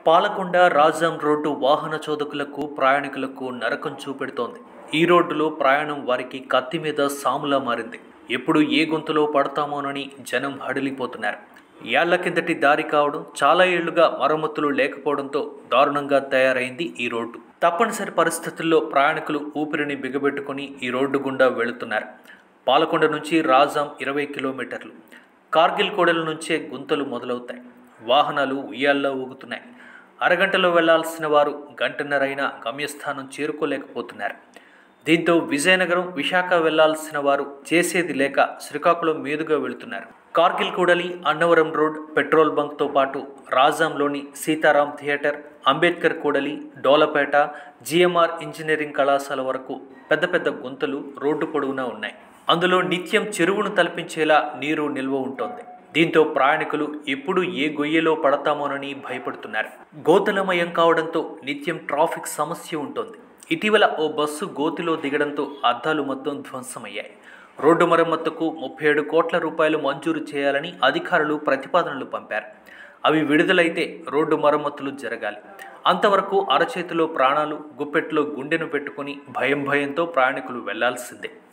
Palakonda Rajam road వాహన చోదకులకు ప్రయాణికులకు నరకం చూపెడుతోంది ఈ రోడ్డులో ప్రయాణం వారికి కత్తి మీద సాములా మారింది ఎప్పుడు ఏ గొంతులో పడతామోనని జనం హడిలిపోతున్నారు ఏళ్ల కిందటి దారి కావడం చాలా ఏళ్లుగా మరమ్మతులు లేకపోవడంతో దారుణంగా తయారైంది ఈ రోడ్డు తప్పనిసరి పరిస్థితుల్లో ప్రయాణికులు ఊపిరిని బిగబెట్టుకుని ఈ రోడ్డు గుండా వెళుతున్నారు పాలకొండ నుంచి రాజాం ఇరవై కిలోమీటర్లు కార్గిల్ కోడల నుంచే గుంతలు మొదలవుతాయి వాహనాలు ఉయ్యాల్లో ఊగుతున్నాయి అరగంటలో వెళ్లాల్సిన వారు గంటన్నరైనా గమ్యస్థానం చేరుకోలేకపోతున్నారు దీంతో విజయనగరం విశాఖ వెళ్లాల్సిన వారు చేసేది లేక శ్రీకాకుళం మీదుగా వెళుతున్నారు కార్గిల్ కూడలి అన్నవరం రోడ్ పెట్రోల్ బంక్తో పాటు రాజాంలోని సీతారాం థియేటర్ అంబేద్కర్ కూడలి డోలపేట జిఎంఆర్ ఇంజనీరింగ్ కళాశాల వరకు పెద్ద పెద్ద గుంతలు రోడ్డు పొడవునా ఉన్నాయి అందులో నిత్యం చెరువును తలపించేలా నీరు నిల్వ ఉంటుంది దీంతో ప్రయాణికులు ఎప్పుడు ఏ గొయ్యలో పడతామోనని భయపడుతున్నారు గోతులమయం కావడంతో నిత్యం ట్రాఫిక్ సమస్య ఉంటుంది ఇటీవల ఓ బస్సు గోతిలో దిగడంతో అద్దాలు మొత్తం ధ్వంసమయ్యాయి రోడ్డు మరమ్మతుకు ముప్పై ఏడు కోట్ల రూపాయలు మంజూరు చేయాలని అధికారులు ప్రతిపాదనలు పంపారు అవి విడుదలైతే రోడ్డు మరమ్మతులు జరగాలి అంతవరకు అరచేతిలో ప్రాణాలు గుప్పెట్లో గుండెను పెట్టుకుని భయం భయంతో ప్రయాణికులు వెళ్లాల్సిందే